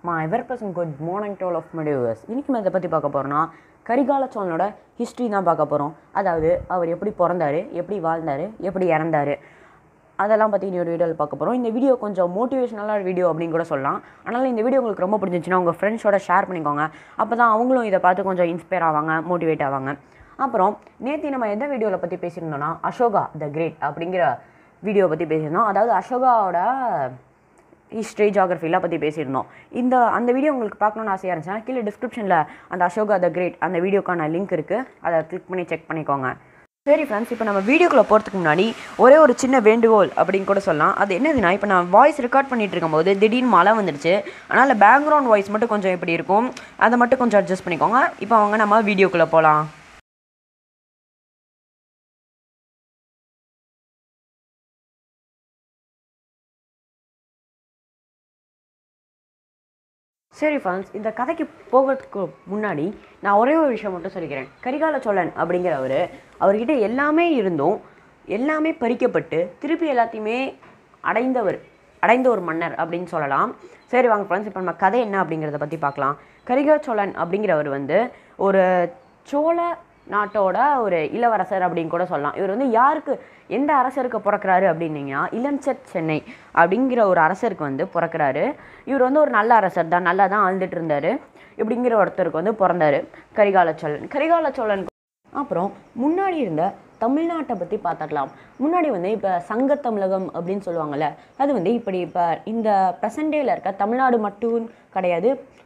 மா எவர் பிரசன் good morning to all of my viewers இன்றைக்கி நம்ம இதை பற்றி பார்க்க போகிறோம்னா கரிகால சோழனோட ஹிஸ்ட்ரி தான் பார்க்க போகிறோம் அதாவது அவர் எப்படி பிறந்தாரு எப்படி வாழ்ந்தார் எப்படி இறந்தாரு அதெல்லாம் பற்றி இன்னொரு வீடியோவில் பார்க்க போகிறோம் இந்த வீடியோ கொஞ்சம் மோட்டிவேஷனலான வீடியோ அப்படின்னு கூட சொல்லலாம் அதனால் இந்த வீடியோ உங்களுக்கு ரொம்ப பிடிச்சிருந்துச்சுன்னா உங்கள் ஃப்ரெண்ட்ஸோட ஷேர் பண்ணிக்கோங்க அப்போ தான் அவங்களும் இதை பார்த்து கொஞ்சம் இன்ஸ்பயர் ஆவாங்க மோட்டிவேட் ஆவாங்க அப்புறம் நேற்று நம்ம எந்த வீடியோவில் பற்றி பேசியிருந்தோம்னா அசோகா த கிரேட் அப்படிங்கிற வீடியோ பற்றி பேசியிருந்தோம் அதாவது அசோகாவோட ஹிஸ்ட்ரி ஜாகிரஃபிலாம் பற்றி பேசியிருந்தோம் இந்த அந்த வீடியோ உங்களுக்கு பார்க்கணுன்னு ஆசையாக இருந்துச்சுன்னா கீழே டிஸ்கிரிப்ஷனில் அந்த அசோகா த கிரேட் அந்த வீடியோக்கான லிங்க் இருக்குது அதை கிளிக் பண்ணி செக் பண்ணிக்கோங்க சரி ஃப்ரெண்ட்ஸ் இப்போ நம்ம வீடியோக்குள்ளே போகிறதுக்கு முன்னாடி ஒரே ஒரு சின்ன வேண்டுகோள் அப்படின்னு கூட சொல்லலாம் அது என்னதுன்னா இப்போ நான் வாய்ஸ் ரெக்கார்ட் பண்ணிட்டு இருக்கும்போது திடீர்னு மழை வந்துடுச்சு அதனால் பேக்ரவுண்ட் வாய்ஸ் மட்டும் கொஞ்சம் எப்படி இருக்கும் அதை மட்டும் கொஞ்சம் அட்ஜஸ்ட் பண்ணிக்கோங்க இப்போ அவங்க நம்ம வீடியோக்குள்ளே போகலாம் சரி ஃப்ரெண்ட்ஸ் இந்த கதைக்கு போகிறதுக்கு முன்னாடி நான் ஒரே ஒரு விஷயம் மட்டும் சொல்லிக்கிறேன் கரிகால சோழன் அப்படிங்கிறவர் அவர்கிட்ட எல்லாமே இருந்தும் எல்லாமே பறிக்கப்பட்டு திருப்பி எல்லாத்தையுமே அடைந்தவர் அடைந்த ஒரு மன்னர் அப்படின்னு சொல்லலாம் சரி வாங்க ஃப்ரெண்ட்ஸ் இப்போ நம்ம கதை என்ன அப்படிங்கிறத பற்றி பார்க்கலாம் கரிகால சோழன் அப்படிங்கிறவர் வந்து ஒரு சோழ நாட்டோட ஒரு இளவரசர் அப்படின்னு கூட சொல்லலாம் இவர் வந்து யாருக்கு எந்த அரசருக்கு பிறக்கிறாரு அப்படின்னீங்கன்னா இளஞ்சட் சென்னை அப்படிங்கிற ஒரு அரசருக்கு வந்து பிறக்கிறாரு இவர் வந்து ஒரு நல்ல அரசர் தான் நல்லா தான் ஆழ்ந்துட்டு இருந்தார் இப்படிங்கிற ஒருத்தருக்கு வந்து பிறந்தாரு கரிகால சோழன் கரிகால சோழன் அப்புறம் முன்னாடி இருந்த தமிழ்நாட்டை பற்றி பார்த்துடலாம் முன்னாடி வந்து இப்போ சங்க தமிழகம் அப்படின்னு சொல்லுவாங்கள்ல அது வந்து இப்படி இப்போ இந்த ப்ரெசன்ட் டேல இருக்க தமிழ்நாடு மட்டும் கிடையாது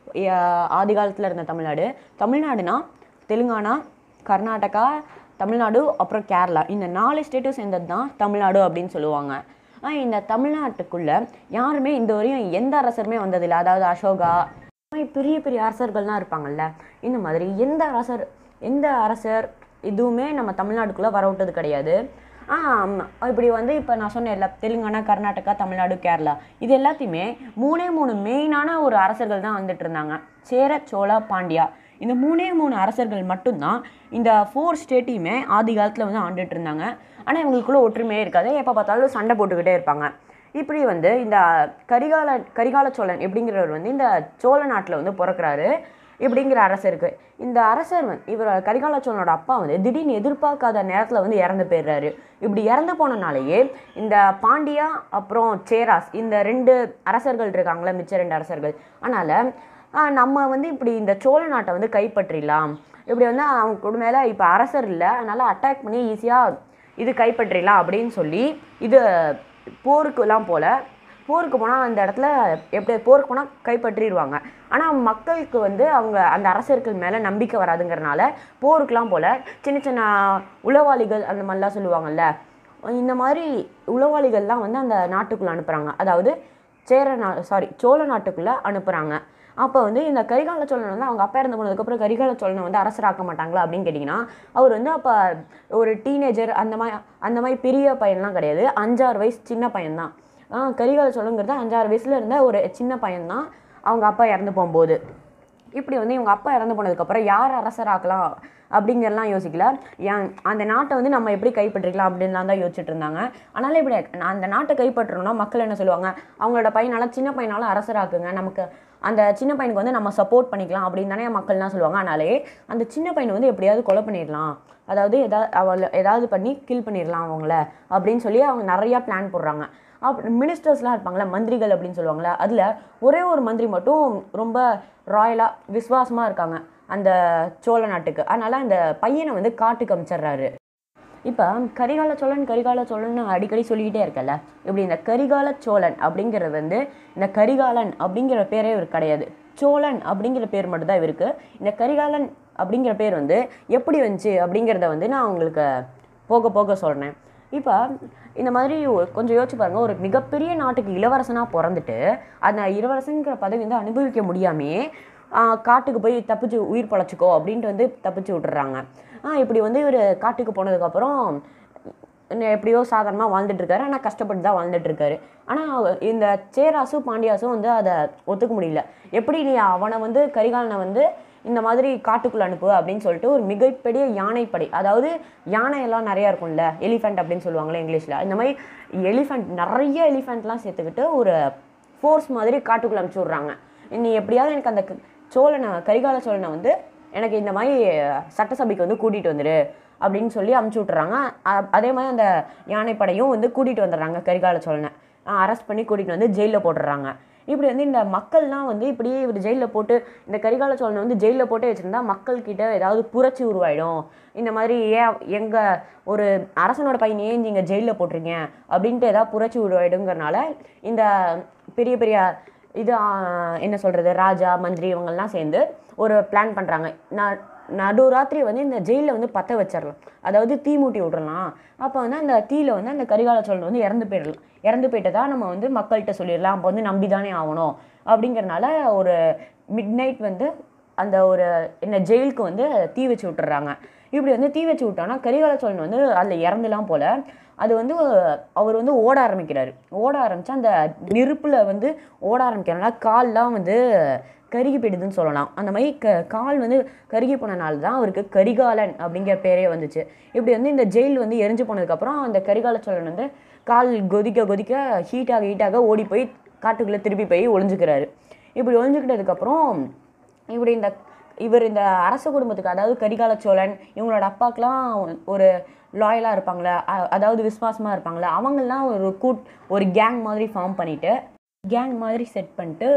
அஹ் ஆதி காலத்தில் இருந்த தமிழ்நாடு தமிழ்நாடுனா தெலுங்கானா கர்நாடகா தமிழ்நாடு அப்புறம் கேரளா இந்த நாலு ஸ்டேட்டும் சேர்ந்தது தான் தமிழ்நாடு அப்படின்னு சொல்லுவாங்க ஆனால் இந்த தமிழ்நாட்டுக்குள்ளே யாருமே இந்த வரையும் எந்த அரசருமே வந்ததில்லை அதாவது அசோகா இந்த மாதிரி பெரிய பெரிய அரசர்கள்லாம் இருப்பாங்கல்ல இந்த மாதிரி எந்த அரசர் எந்த அரசர் இதுவுமே நம்ம தமிழ்நாட்டுக்குள்ளே வர விட்டது கிடையாது ஆம், இப்படி வந்து இப்போ நான் சொன்னேன் எல்லா தெலுங்கானா கர்நாடகா தமிழ்நாடு கேரளா இது எல்லாத்தையுமே மூணே மூணு மெயினான ஒரு அரசர்கள் தான் வந்துட்டு இருந்தாங்க சேர சோழ பாண்டியா இந்த மூணே மூணு அரசர்கள் மட்டும்தான் இந்த ஃபோர் ஸ்டேட்டையுமே ஆதி காலத்தில் வந்து ஆண்டுட்டு இருந்தாங்க ஆனால் இவங்களுக்குள்ள ஒற்றுமையே இருக்காது எப்போ பார்த்தாலும் சண்டை போட்டுக்கிட்டே இருப்பாங்க இப்படி வந்து இந்த கரிகால கரிகால சோழன் எப்படிங்கிறவர் வந்து இந்த சோழ நாட்டில் வந்து பிறக்கிறாரு இப்படிங்கிற அரசருக்கு இந்த அரசர் வந்து இவர் கரிகால சோழனோட அப்பா வந்து திடீர்னு எதிர்பார்க்காத நேரத்தில் வந்து இறந்து போயிடுறாரு இப்படி இறந்து போனனாலேயே இந்த பாண்டியா அப்புறம் சேராஸ் இந்த ரெண்டு அரசர்கள் இருக்காங்களே மிச்ச ரெண்டு அரசர்கள் அதனால் நம்ம வந்து இப்படி இந்த சோழ நாட்டை வந்து கைப்பற்றிடலாம் இப்படி வந்து அவங்க கூட மேலே இப்போ அரசர் இல்லை அதனால் அட்டாக் பண்ணி ஈஸியாக இது கைப்பற்றிடலாம் அப்படின்னு சொல்லி இது போருக்குலாம் போல போருக்கு போனால் அந்த இடத்துல எப்படி போருக்கு போனால் கைப்பற்றிடுவாங்க ஆனால் மக்களுக்கு வந்து அவங்க அந்த அரசர்கள் மேலே நம்பிக்கை வராதுங்கிறனால போருக்குலாம் போல சின்ன சின்ன உளவாளிகள் அந்த மாதிரிலாம் சொல்லுவாங்கல்ல இந்த மாதிரி உளவாளிகள்லாம் வந்து அந்த நாட்டுக்குள்ளே அனுப்புகிறாங்க அதாவது சேர நா சாரி சோழ நாட்டுக்குள்ளே அனுப்புகிறாங்க அப்போ வந்து இந்த கரிகால சோழன் வந்து அவங்க அப்பா இறந்து போனதுக்கப்புறம் கரிகால சோழனை வந்து அரசராக்க மாட்டாங்களா அப்படின்னு கேட்டிங்கன்னா அவர் வந்து அப்போ ஒரு டீனேஜர் அந்த மாதிரி அந்த மாதிரி பெரிய பையன்லாம் கிடையாது அஞ்சாறு வயசு சின்ன பையன்தான் ஆ கரிகால சோழங்கிறது அஞ்சாறு வயசில் இருந்த ஒரு சின்ன பையன்தான் அவங்க அப்பா இறந்து போகும்போது இப்படி வந்து இவங்க அப்பா இறந்து போனதுக்கப்புறம் யார் அரசராக்கலாம் அப்படிங்கிறலாம் யோசிக்கல ஏன் அந்த நாட்டை வந்து நம்ம எப்படி கைப்பற்றிக்கலாம் அப்படின்லாம் தான் யோசிச்சுட்டு இருந்தாங்க அதனால இப்படி அந்த நாட்டை கைப்பற்றணும்னா மக்கள் என்ன சொல்லுவாங்க அவங்களோட பையனால சின்ன பையனால அரசராக்குங்க நமக்கு அந்த சின்ன பையனுக்கு வந்து நம்ம சப்போர்ட் பண்ணிக்கலாம் அப்படின்னு தானே மக்கள்லாம் சொல்லுவாங்க அதனாலே அந்த சின்ன பையனை வந்து எப்படியாவது கொலை பண்ணிடலாம் அதாவது எதாவது அவளை ஏதாவது பண்ணி கில் பண்ணிடலாம் அவங்கள அப்படின்னு சொல்லி அவங்க நிறையா பிளான் போடுறாங்க அப் மினிஸ்டர்ஸ்லாம் இருப்பாங்களே மந்திரிகள் அப்படின்னு சொல்லுவாங்களே அதில் ஒரே ஒரு மந்திரி மட்டும் ரொம்ப ராயலாக விசுவாசமாக இருக்காங்க அந்த சோழ நாட்டுக்கு அதனால் அந்த பையனை வந்து காட்டுக்கு அமைச்சிடுறாரு இப்போ கரிகால சோழன் கரிகால சோழன் அடிக்கடி சொல்லிக்கிட்டே இருக்கல இப்படி இந்த கரிகால சோழன் அப்படிங்கிறது வந்து இந்த கரிகாலன் அப்படிங்கிற பேரே இவர் கிடையாது சோழன் அப்படிங்கிற பேர் மட்டும்தான் இவருக்கு இந்த கரிகாலன் அப்படிங்கிற பேர் வந்து எப்படி வந்துச்சு அப்படிங்கிறத வந்து நான் உங்களுக்கு போக போக சொல்கிறேன் இப்போ இந்த மாதிரி ஒரு- கொஞ்சம் யோசிச்சு பாருங்க ஒரு மிகப்பெரிய நாட்டுக்கு இளவரசனாக பிறந்துட்டு அந்த இளவரசங்கிற பதவி வந்து அனுபவிக்க முடியாமையே ஆஹ், காட்டுக்கு போய் தப்பிச்சு உயிர் பழச்சிக்கோ அப்படின்ட்டு வந்து தப்பிச்சு விட்டுறாங்க ஆஹ், இப்படி வந்து இவர் காட்டுக்கு போனதுக்கப்புறம் இன்னும் எப்படியோ சாதாரணமாக வாழ்ந்துட்டு இருக்காரு ஆனால் கஷ்டப்பட்டு தான் வாழ்ந்துட்டு இருக்காரு ஆனால் இந்த சேராசும் பாண்டியாசும் வந்து அதை ஒத்துக்க முடியல எப்படி நீ அவனை வந்து கரிகாலனை வந்து இந்த மாதிரி காட்டுக்குள்ள அனுப்பு அப்படின்னு சொல்லிட்டு ஒரு மிகப்பெரிய யானைப்படை அதாவது யானையெல்லாம் நிறையா இருக்கும்ல எலிஃபெண்ட் அப்படின்னு சொல்லுவாங்களே இங்கிலீஷில் இந்த மாதிரி எலிஃபெண்ட் நிறைய எலிஃபெண்ட்லாம் சேர்த்துக்கிட்டு ஒரு ஃபோர்ஸ் மாதிரி காட்டுக்குள்ள அனுப்பிச்சி விட்றாங்க நீ எப்படியாவது எனக்கு அந்த க- சோழனை கரிகால சோழனை வந்து எனக்கு இந்த மாதிரி சட்டசபைக்கு வந்து கூட்டிகிட்டு வந்துரு அப்படின்னு சொல்லி அமுச்சு விட்டுறாங்க அ- அதே மாதிரி அந்த யானைப்படையும் வந்து கூட்டிகிட்டு வந்துடுறாங்க கரிகால சோழனை அரெஸ்ட் பண்ணி கூட்டிகிட்டு வந்து ஜெயிலில் போட்டுடுறாங்க இப்படி வந்து இந்த மக்கள்லாம் வந்து இப்படியே இவர் ஜெயிலில் போட்டு இந்த கரிகால சோழனை வந்து ஜெயிலில் போட்டே வச்சுருந்தா மக்கள்கிட்ட ஏதாவது புரட்சி உருவாயிடும் இந்த மாதிரி ஏன் எங்கள் ஒரு அரசனோட பையனையே நீங்கள் ஜெயிலில் போட்டிருங்க அப்படின்ட்டு ஏதாவது புரட்சி உருவாயிடுங்கிறனால இந்த பெரிய பெரிய இது ஆ, என்ன சொல்கிறது ராஜா மந்திரி இவங்கெல்லாம் சேர்ந்து ஒரு பிளான் பண்ணுறாங்க நான் நடுராத்திரி வந்து இந்த ஜெயிலில் வந்து பற்ற வச்சிடலாம் அதாவது தீ மூட்டி விட்றலாம் அப்போ வந்து அந்த தீயில வந்து அந்த கரிகால சோழன் வந்து இறந்து போயிடலாம் இறந்து போயிட்டதா நம்ம வந்து மக்கள்கிட்ட சொல்லிடலாம் அப்போ வந்து நம்பி தானே ஆகணும் அப்படிங்கறனால ஒரு மிட் நைட் வந்து அந்த ஒரு என்ன ஜெயிலுக்கு வந்து தீ வச்சு விட்டுறாங்க இப்படி வந்து தீ வச்சு விட்டோன்னா கரிகால சோழன் வந்து அதில் இறந்துலாம் போல அது வந்து அவர் வந்து ஓட ஆரம்பிக்கிறாரு ஓட ஆரம்பிச்சா அந்த நெருப்பில் வந்து ஓட ஆரம்பிக்கிறனால கால்லாம் வந்து கருகி போயிடுதுன்னு சொல்லலாம் அந்த மாதிரி க கால் வந்து கருகி போனனால தான் அவருக்கு கரிகாலன் அப்படிங்கிற பேரே வந்துச்சு இப்படி வந்து இந்த ஜெயில் வந்து எரிஞ்சு போனதுக்கப்புறம் அந்த கரிகால சோழன் வந்து கால் கொதிக்க கொதிக்க ஹீட்டாக ஹீட்டாக ஓடி போய் காட்டுக்குள்ளே திருப்பி போய் ஒளிஞ்சுக்கிறாரு இப்படி ஒளிஞ்சுக்கிட்டதுக்கப்புறம் இப்படி இந்த இவர் இந்த அரச குடும்பத்துக்கு அதாவது கரிகால சோழன் இவங்களோட அப்பாக்கெலாம் ஒரு லாயலாக இருப்பாங்களே அ- அதாவது விசுவாசமாக இருப்பாங்களே அவங்கெல்லாம் ஒரு கூட் ஒரு கேங் மாதிரி ஃபார்ம் பண்ணிவிட்டு கேங் மாதிரி செட் பண்ணிட்டு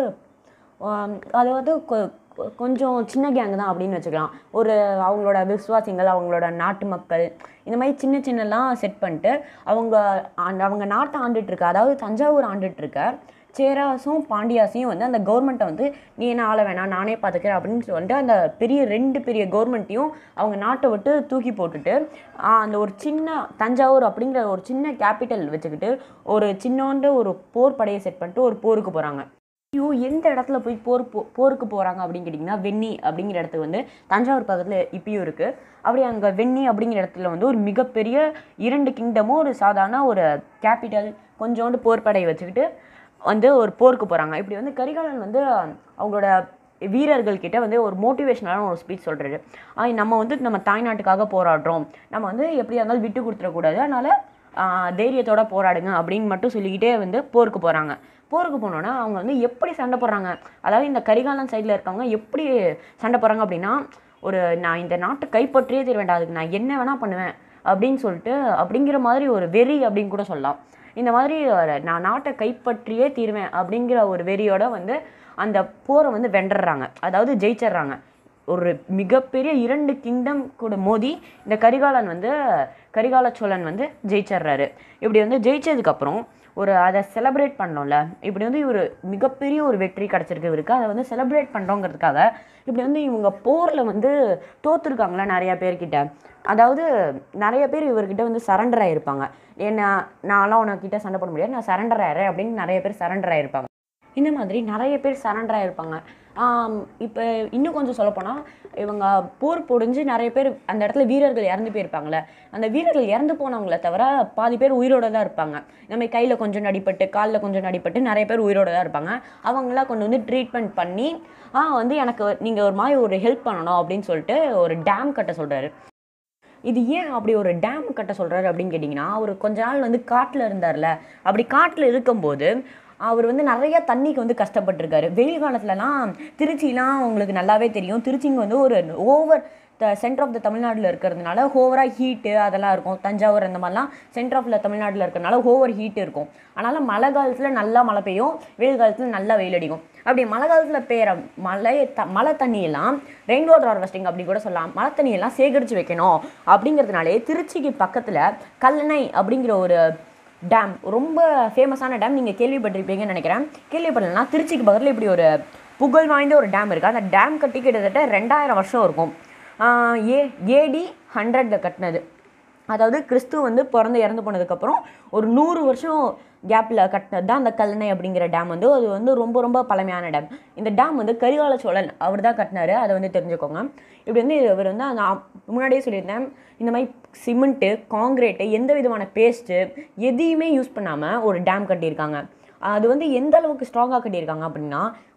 ஆம், அது வந்து கொ- கொ- கொஞ்சம் சின்ன கேங் தான் அப்படின்னு வச்சுக்கலாம் ஒரு அவங்களோட விசுவாசிகள் அவங்களோட நாட்டு மக்கள் இந்த மாதிரி சின்ன சின்னலாம் செட் பண்ணிட்டு அவங்க ஆண்டு- அவங்க நாட்டை ஆண்டுட்டு இருக்க அதாவது தஞ்சாவூர் ஆண்டுட்டு இருக்க சேராசும் பாண்டியாசையும் வந்து அந்த கவர்மெண்ட்டை வந்து நீ என்ன ஆள வேணாம் நானே பார்த்துக்கிறேன் அப்படின்னு சொல்லிட்டு அந்த பெரிய ரெண்டு பெரிய கவர்மெண்ட்டையும் அவங்க நாட்டை விட்டு தூக்கி போட்டுட்டு ஆஹ், அந்த ஒரு சின்ன தஞ்சாவூர் அப்படிங்கிற ஒரு சின்ன கேபிட்டல் வச்சுக்கிட்டு ஒரு சின்னோண்டு ஒரு போர் படையை செட் பண்ணிட்டு ஒரு போருக்கு போகிறாங்க ஐயோ எந்த இடத்துல போய் போர் போ போருக்கு போகிறாங்க அப்படின்னு கேட்டிங்கன்னா வெண்ணி அப்படிங்கிற இடத்துக்கு வந்து தஞ்சாவூர் பக்கத்தில் இப்பயும் இருக்குது அப்படி அங்கே வெண்ணி அப்படிங்கிற இடத்துல வந்து ஒரு மிகப்பெரிய இரண்டு கிங்டமும் ஒரு சாதாரண ஒரு கேபிட்டல் கொஞ்சோண்டு போர்ப்படை வச்சுக்கிட்டு வந்து ஒரு போருக்கு போகிறாங்க இப்படி வந்து கரிகாலன் வந்து அவங்களோட வீரர்கள் கிட்ட வந்து ஒரு மோட்டிவேஷனான ஒரு ஸ்பீச் சொல்கிறாரு நம்ம வந்து நம்ம தாய்நாட்டுக்காக போராடுறோம் நம்ம வந்து எப்படியா இருந்தாலும் விட்டு கொடுத்துடக்கூடாது அதனால் ஆஹ் தைரியத்தோட போராடுங்க அப்படின்னு மட்டும் சொல்லிக்கிட்டே வந்து போருக்கு போகிறாங்க போருக்கு போனோன்னா அவங்க வந்து எப்படி சண்டை போடுறாங்க அதாவது இந்த கரிகாலன் சைடில் இருக்கவங்க எப்படி சண்டை போடுறாங்க அப்படின்னா ஒரு நான் இந்த நாட்டை கைப்பற்றியே தீர வேண்டாம் அதுக்கு நான் என்ன வேணால் பண்ணுவேன் அப்படின்னு சொல்லிட்டு அப்படிங்கிற மாதிரி ஒரு வெறி அப்படின்னு கூட சொல்லலாம் இந்த மாதிரி ஒரு நான் நாட்டை கைப்பற்றியே தீருவேன் அப்படிங்கிற ஒரு வெறியோட வந்து அந்த போரை வந்து வென்றறாங்க அதாவது ஜெயிச்சிடுறாங்க ஒரு மிகப்பெரிய இரண்டு கிங்டம் கூட மோதி இந்த கரிகாலன் வந்து கரிகால சோழன் வந்து ஜெயிச்சிடுறாரு இப்படி வந்து ஜெயிச்சதுக்கப்புறம் ஒரு அதை செலிப்ரேட் பண்ணோம்ல இப்படி வந்து இவர் மிகப்பெரிய ஒரு வெற்றி கிடச்சிருக்கு இவருக்கு அதை வந்து செலிப்ரேட் பண்ணுறோங்கிறதுக்காக இப்படி வந்து இவங்க போரில் வந்து தோத்துருக்காங்களா நிறையா பேர்கிட்ட அதாவது நிறைய பேர் இவர்கிட்ட வந்து சரண்டர் ஆகிருப்பாங்க ஏன்னா நான்லாம் உனக்கிட்ட சண்டை போட முடியாது நான் சரண்டர் ஆயிடுறேன் அப்படின்னு நிறைய பேர் சரண்டர் ஆகிருப்பாங்க இந்த மாதிரி நிறைய பேர் சரண்டர் ஆகிருப்பாங்க இப்போ இன்னும் கொஞ்சம் சொல்லப்போனால் இவங்க போர் பொடிஞ்சு நிறைய பேர் அந்த இடத்துல வீரர்கள் இறந்து போயிருப்பாங்களே அந்த வீரர்கள் இறந்து போனவங்கள தவிர பாதி பேர் உயிரோட தான் இருப்பாங்க நம்ம கையில் கொஞ்சம் நடிப்பட்டு காலில் கொஞ்சம் நடிப்பட்டு நிறைய பேர் உயிரோட தான் இருப்பாங்க அவங்களாம் கொண்டு வந்து ட்ரீட்மெண்ட் பண்ணி ஆ வந்து எனக்கு நீங்கள் ஒரு மாதிரி ஒரு ஹெல்ப் பண்ணணும் அப்படின்னு சொல்லிட்டு ஒரு டேம் கட்ட சொல்கிறாரு இது ஏன் அப்படி ஒரு டேம் கட்ட சொல்கிறாரு அப்படின்னு கேட்டிங்கன்னா அவர் கொஞ்ச நாள் வந்து காட்டில் இருந்தார்ல அப்படி காட்டில் இருக்கும்போது அவர் வந்து நிறைய தண்ணிக்கு வந்து கஷ்டப்பட்டிருக்காரு வெயில் காலத்துலலாம் திருச்சிலாம் உங்களுக்கு நல்லாவே தெரியும் திருச்சிங்க வந்து ஒரு over the centre of the தமிழ்நாட்டில் இருக்கிறதுனால ஓவராக ஹீட்டு அதெல்லாம் இருக்கும் தஞ்சாவூர் அந்த மாதிரிலாம் சென்டர் ஆஃப் த தமிழ்நாட்டில் இருக்கிறனால ஓவர் ஹீட் இருக்கும் அதனால் மழை காலத்தில் நல்லா மழை பெய்யும் வெயில் காலத்தில் நல்லா வெயில் அடிக்கும் அப்படி மழை காலத்தில் பெய்கிற மழை த மழை தண்ணியெல்லாம் ரெயின் வாட்டர் ஹார்வெஸ்டிங் அப்படி கூட சொல்லலாம் மழை தண்ணியெல்லாம் சேகரித்து வைக்கணும் அப்படிங்கிறதுனாலே திருச்சிக்கு பக்கத்தில் கல்லணை அப்படிங்கிற ஒரு டேம் ரொம்ப ஃபேமஸான டேம் நீங்கள் கேள்விப்பட்டிருப்பீங்கன்னு நினைக்கிறேன் கேள்விப்படலைன்னா திருச்சிக்கு பக்கத்தில் இப்படி ஒரு புகழ் வாய்ந்த ஒரு டேம் இருக்குது அந்த டேம் கட்டி கிட்டத்தட்ட ரெண்டாயிரம் வருஷம் இருக்கும் ஆஹ் ஏ ஏடி ஹண்ட்ரடில் கட்டினது அதாவது கிறிஸ்து வந்து பிறந்து இறந்து போனதுக்கப்புறம் ஒரு நூறு வருஷம் கேப்பில் கட்டினது தான் அந்த கல்லணை அப்படிங்கிற டேம் வந்து அது வந்து ரொம்ப ரொம்ப பழமையான டேம் இந்த டேம் வந்து கரிகால சோழன் அவர் தான் கட்டினாரு அதை வந்து தெரிஞ்சுக்கோங்க இப்படி வந்து இவர் வந்து அந்த ஆ- முன்னாடியே சொல்லியிருந்தேன் இந்த மாதிரி சிமெண்ட்டு காங்கிரீட்டு எந்த விதமான பேஸ்ட்டு எதையுமே யூஸ் பண்ணாமல் ஒரு டேம் கட்டியிருக்காங்க அது வந்து எந்த அளவுக்கு ஸ்ட்ராங்காக கட்டியிருக்காங்க அப்படின்னா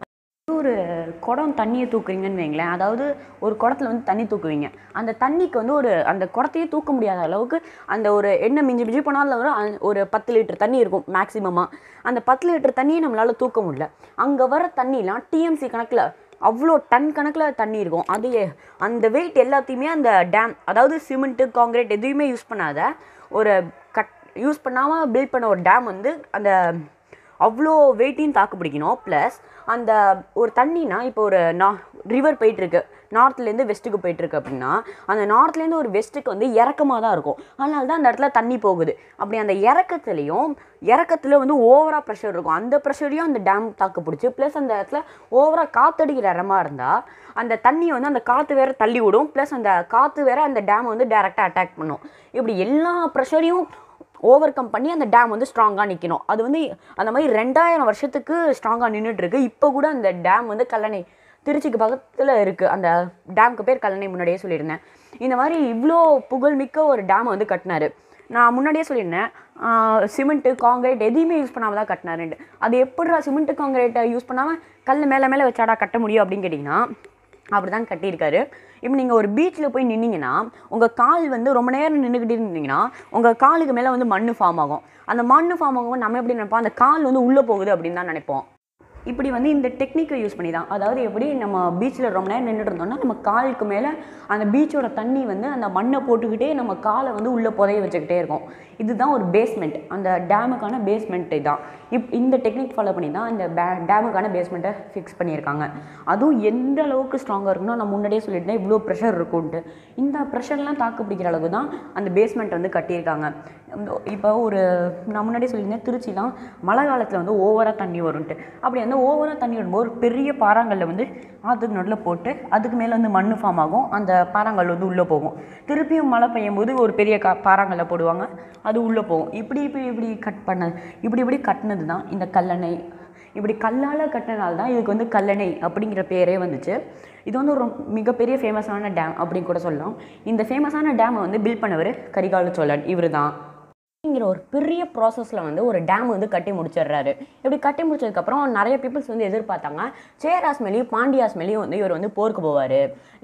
ஒரு குடம் தண்ணியை தூக்குறீங்கன்னு வைங்களேன் அதாவது ஒரு குடத்துல வந்து தண்ணி தூக்குவீங்க அந்த தண்ணிக்கு வந்து ஒரு அந்த குடத்தையே தூக்க முடியாத அளவுக்கு அந்த ஒரு என்ன மிஞ்சி மிஞ்சி போனாலும் ஒரு அ- ஒரு பத்து லிட்டர் தண்ணி இருக்கும் மேக்ஸிமமாக அந்த பத்து லிட்டர் தண்ணியை நம்மளால் தூக்க முடியல அங்கே வர தண்ணிலாம் டிஎம்சி கணக்கில் அவ்வளோ டன் கணக்கில் தண்ணி இருக்கும் அது எ- அந்த வெயிட் எல்லாத்தையுமே அந்த டேம் அதாவது சிமெண்ட்டு காங்கிரீட் எதுவுமே யூஸ் பண்ணாத ஒரு கட் யூஸ் பண்ணாமல் பில்ட் பண்ண ஒரு டேம் வந்து அந்த அவ்வளோ வெயிட்டையும் தாக்கு பிடிக்கணும் ப்ளஸ் அந்த ஒரு தண்ணினா இப்போ ஒரு நா ரிவர் போயிட்டுருக்கு நார்த்லேருந்து வெஸ்ட்டுக்கு போயிட்டுருக்கு அப்படின்னா அந்த நார்த்லேருந்து ஒரு வெஸ்ட்டுக்கு வந்து இறக்கமாக தான் இருக்கும் அதனால தான் அந்த இடத்துல தண்ணி போகுது அப்படி அந்த இறக்கத்துலேயும் இறக்கத்தில் வந்து ஓவராக ப்ரெஷர் இருக்கும் அந்த ப்ரெஷரையும் அந்த டேம் தாக்கு பிடிச்சி ப்ளஸ் அந்த இடத்துல ஓவராக காத்தடிக்கிற இடமா இருந்தால் அந்த தண்ணியை வந்து அந்த காற்று வேற தள்ளி விடும் ப்ளஸ் அந்த காற்று வேற அந்த டேமை வந்து டேரெக்டாக அட்டாக் பண்ணும் இப்படி எல்லா ப்ரெஷரையும் ஓவர் கம் பண்ணி அந்த டேம் வந்து ஸ்ட்ராங்காக நிற்கணும் அது வந்து அந்த மாதிரி ரெண்டாயிரம் வருஷத்துக்கு ஸ்ட்ராங்காக நின்றுட்டு இருக்கு இப்போ கூட அந்த டேம் வந்து கல்லணை திருச்சிக்கு பக்கத்தில் இருக்குது அந்த டேமுக்கு பேர் கல்லணை முன்னாடியே சொல்லியிருந்தேன் இந்த மாதிரி இவ்வளோ புகழ்மிக்க ஒரு டேமை வந்து கட்டினாரு நான் முன்னாடியே சொல்லியிருந்தேன் சிமெண்ட்டு காங்கிரீட் எதையுமே யூஸ் பண்ணாமல் தான் கட்டினாருன்ட்டு அது எப்படிடா சிமெண்ட்டு காங்கிரீட்டை யூஸ் பண்ணாமல் கல் மேலே மேலே வச்சாடா கட்ட முடியும் அப்படின்னு கேட்டிங்கன்னா அப்படி தான் கட்டியிருக்காரு இப்போ நீங்கள் ஒரு பீச்சில் போய் நின்னீங்கன்னா உங்கள் கால் வந்து ரொம்ப நேரம் நின்றுக்கிட்டே இருந்தீங்கன்னா உங்கள் காலுக்கு மேலே வந்து மண் ஃபார்ம் ஆகும் அந்த மண் ஃபார்ம் ஆகும் நம்ம எப்படி நினைப்போம் அந்த கால் வந்து உள்ளே போகுது அப்படின்னு தான் நினைப்போம் இப்படி வந்து இந்த டெக்னிக்கை யூஸ் பண்ணி தான் அதாவது எப்படி நம்ம பீச்சில் ரொம்ப நேரம் நின்றுட்டு இருந்தோம்னா நம்ம காலுக்கு மேலே அந்த பீச்சோட தண்ணி வந்து அந்த மண்ணை போட்டுக்கிட்டே நம்ம காலை வந்து உள்ளே புதைய வச்சுக்கிட்டே இருக்கும் இதுதான் ஒரு பேஸ்மெண்ட் அந்த டேமுக்கான பேஸ்மெண்ட் தான் இப் இந்த டெக்னிக் ஃபாலோ பண்ணி தான் இந்த பே டேமுக்கான பேஸ்மெண்ட்டை ஃபிக்ஸ் பண்ணியிருக்காங்க அதுவும் எந்த அளவுக்கு ஸ்ட்ராங்காக இருக்குன்னா நான் முன்னாடியே சொல்லியிருந்தேன் இவ்வளோ ப்ரெஷர் இருக்கும்ன்ட்டு இந்த ப்ரெஷர்லாம் தாக்கு பிடிக்கிற அளவுக்கு தான் அந்த பேஸ்மெண்ட் வந்து கட்டியிருக்காங்க இந்த- இப்போ ஒரு நான் முன்னாடியே சொல்லியிருந்தேன் திருச்சிலாம் மழை காலத்தில் வந்து ஓவராக தண்ணி வரும்ன்ட்டு அப்படி வந்து ஓவராக தண்ணி வரும்போது ஒரு பெரிய பாறாங்கல்ல வந்து ஆற்றுக்கு நடுவில் போட்டு அதுக்கு மேலே வந்து மண் ஃபார்ம் ஆகும் அந்த பாறாங்கல் வந்து உள்ளே போகும் திருப்பியும் மழை பெய்யும் போது ஒரு பெரிய கா பாறாங்கல்ல போடுவாங்க அது உள்ளே போகும் இப்படி இப்படி இப்படி கட் பண்ண இப்படி இப்படி கட்டினது தான் இந்த கல்லணை இப்படி கல்லால் கட்டினால தான் இதுக்கு வந்து கல்லணை அப்படிங்கிற பேரே வந்துச்சு இது வந்து ஒரு மிகப்பெரிய ஃபேமஸான டேம் அப்படின்னு கூட சொல்லலாம் இந்த ஃபேமஸான டேமை வந்து பில்ட் பண்ணவர் கரிகால சோழன் இவர் தான் அப்படிங்கிற ஒரு பெரிய ப்ராசஸில் வந்து ஒரு டேம் வந்து கட்டி முடிச்சிடுறாரு இப்படி கட்டி முடிச்சதுக்கப்புறம் நிறைய பீப்புள்ஸ் வந்து எதிர்பார்த்தாங்க சேராஸ் மேலேயும் பாண்டியாஸ் மேலேயும் வந்து இவர் வந்து போருக்கு போவார்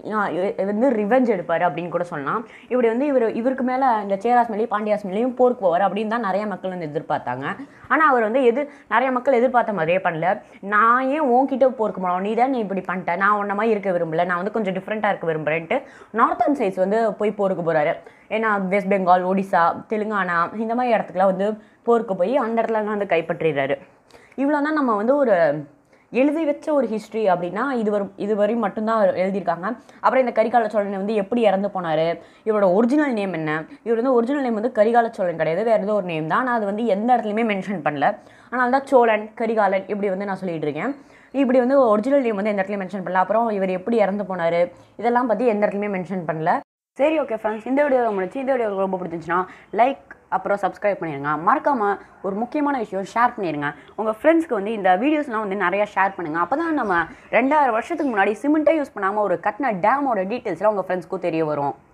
வந்து ரிவெஞ்ச் எடுப்பார் அப்படின்னு கூட சொல்லலாம் இப்படி வந்து இவர் இவருக்கு மேலே இந்த சேராஸ் மேலேயும் பாண்டியாஸ் மேலேயும் போருக்கு போவார் அப்படின்னு தான் நிறைய மக்கள் வந்து எதிர்பார்த்தாங்க ஆனால் அவர் வந்து எது நிறைய மக்கள் எதிர்பார்த்த மாதிரியே பண்ணல நான் ஏன் உன்கிட்ட போருக்கு போனோம் நீ தான் இப்படி பண்ணிட்ட நான் உன்ன மாதிரி இருக்க விரும்பல நான் வந்து கொஞ்சம் டிஃப்ரெண்ட்டாக இருக்க விரும்புகிறேன்ட்டு நார்த்தன் சைட்ஸ் வந்து போய் போருக்கு போகிறாரு ஏன்னா வெஸ்ட் பெங்கால் ஒடிசா தெலுங்கானா இந்த மாதிரி இடத்துக்குலாம் வந்து போருக்கு போய் அந்த இடத்துலலாம் வந்து கைப்பற்றிடுறாரு இவ்வளோ தான் நம்ம வந்து ஒரு எழுதி வச்ச ஒரு ஹிஸ்ட்ரி அப்படின்னா இது வரும் இது வரையும் மட்டும்தான் எழுதியிருக்காங்க அப்புறம் இந்த கரிகால சோழன் வந்து எப்படி இறந்து போனார் இவரோட ஒரிஜினல் நேம் என்ன இவர் வந்து ஒரிஜினல் நேம் வந்து கரிகால சோழன் கிடையாது வேறு ஏதோ ஒரு நேம் தான் ஆனால் அது வந்து எந்த இடத்துலையுமே மென்ஷன் பண்ணல அதனால தான் சோழன் கரிகாலன் இப்படி வந்து நான் சொல்லிட்டு இருக்கேன் இப்படி வந்து ஒரிஜினல் நேம் வந்து எந்த இடத்துலையும் மென்ஷன் பண்ணல அப்புறம் இவர் எப்படி இறந்து போனார் இதெல்லாம் பற்றி எந்த இடத்துலையுமே மென்ஷன் பண்ணல சரி ஓகே ஃப்ரெண்ட்ஸ் இந்த வீடியோ முடிச்சு இந்த வீடியோ ரொம்ப பிடிச்சிச்சுன்னா லைக் அப்புறம் சப்ஸ்கிரைப் பண்ணிடுங்க மறக்காமல் ஒரு முக்கியமான விஷயம் ஷேர் பண்ணிடுங்க உங்கள் ஃப்ரெண்ட்ஸ்க்கு வந்து இந்த வீடியோஸ்லாம் வந்து நிறையா ஷேர் பண்ணுங்கள் அப்போ தான் நம்ம ரெண்டாயிரம் வருஷத்துக்கு முன்னாடி சிமெண்ட்டே யூஸ் பண்ணாமல் ஒரு கட்டின டேமோட டீட்டெயில்ஸ்லாம் உங்கள் ஃப்ரெண்ட்ஸ்க்கும் தெரிய வரும்